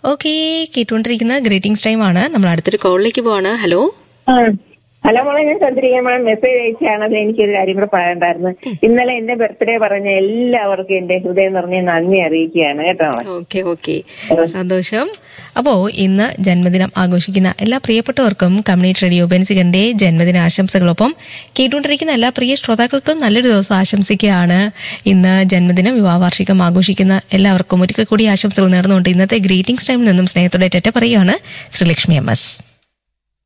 Okay കേട്ടുകൊണ്ടിരിക്കുന്ന greetings time ആണ് നമ്മൾ അടുത്തൊരു കോളിലേക്ക് പോവാണ് ഹലോ ആ. ഹലോ മോളെ ഞാൻ ചന്ദ്രിക മോളെ മെസ്സേജ് അയച്ചാണ് അത് എനിക്കൊരു കാര്യം കൂടെ പറയണ്ടായിരുന്നു ഇന്നലെ എന്റെ ബർത്ത്ഡേ പറഞ്ഞ എല്ലാവർക്കും എന്റെ ഹൃദയം നിറഞ്ഞ നന്ദി അറിയിക്കുകയാണ് കേട്ടോ മോളെ ഓക്കെ ഓക്കെ സന്തോഷം അപ്പോ ഇന്ന് ജന്മദിനം ആഘോഷിക്കുന്ന എല്ലാ പ്രിയപ്പെട്ടവർക്കും കമ്മ്യൂണിറ്റി റേഡിയോ ബെൻസികന്റെ ജന്മദിന ആശംസകളൊപ്പം കേട്ടുകൊണ്ടിരിക്കുന്ന എല്ലാ പ്രിയ ശ്രോതാക്കൾക്കും നല്ലൊരു ദിവസം ആശംസിക്കുകയാണ് ഇന്ന് ജന്മദിനം വിവാഹവാർഷികം ആഘോഷിക്കുന്ന എല്ലാവർക്കും ഒരിക്കൽ കൂടി ആശംസകൾ നേർന്നുകൊണ്ട് ഇന്നത്തെ ഗ്രീറ്റിംഗ്സ് ടൈമിൽ നിന്നും സ്നേഹത്തോടെ ടെറ്റ പറയുകയാണ് ശ്രീലക്ഷ്മി എം എസ്